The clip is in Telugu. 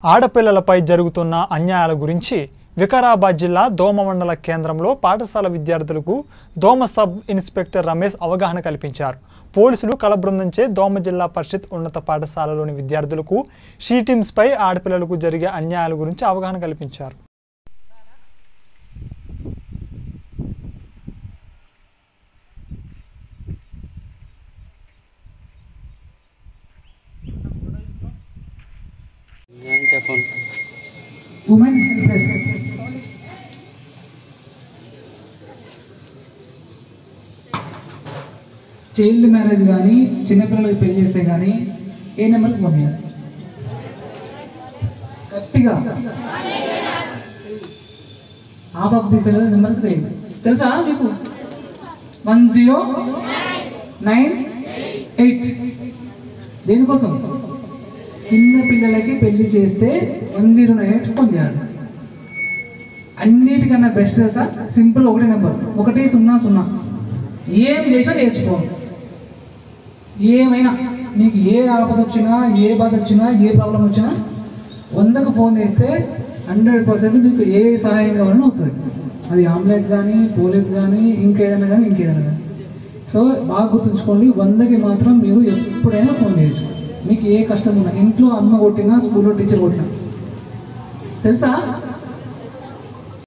ఆడపిల్లలపై జరుగుతున్న అన్యాయాల గురించి వికారాబాద్ జిల్లా దోమ మండల కేంద్రంలో పాఠశాల విద్యార్థులకు దోమ సబ్ ఇన్స్పెక్టర్ రమేష్ అవగాహన కల్పించారు పోలీసులు కళ బృందంచే దోమ జిల్లా పరిషత్ ఉన్నత పాఠశాలలోని విద్యార్థులకు షీటిమ్స్పై ఆడపిల్లలకు జరిగే అన్యాయాల గురించి అవగాహన కల్పించారు నేను చెప్పండి ఉమెన్ హెల్ప్ చైల్డ్ మ్యారేజ్ కానీ చిన్నపిల్లలకి పెళ్లి చేస్తే కానీ ఏ నెంబర్కి ఫోన్ చేయాలి గట్టిగా హాఫ్ ఆఫ్ ది పిల్లల నెంబర్కి తెలియదు తెలుసా మీకు వన్ జీరో నైన్ ఎయిట్ దేనికోసం చిన్న పిల్లలకి పెళ్లి చేస్తే one zero nine eight phone చేయాలి అన్నిటికన్నా బెస్ట్ తెలుసా సింపుల్ ఒకటే నెంబర్ ఒకటి సున్నా సున్నా ఏం చేసినా నేర్చుకోండి ఏమైనా మీకు ఏ ఆపద వచ్చినా ఏ బాధ వచ్చినా ఏ ప్రాబ్లం వచ్చినా వందకు ఫోన్ చేస్తే హండ్రెడ్ పర్సెంట్ మీకు ఏ సహాయం కావాలని వస్తుంది అది అంబులెన్స్ కానీ పోలీస్ కానీ ఇంకేదైనా కానీ ఇంకేదైనా కానీ సో బాగా గుర్తుంచుకోండి వందకి మాత్రం మీరు ఎప్పుడైనా ఫోన్ చేయొచ్చు మీకు ఏ కష్టం ఉన్నా ఇంట్లో అమ్మ కొట్టినా స్కూల్లో టీచర్ కొట్టినా తెలుసా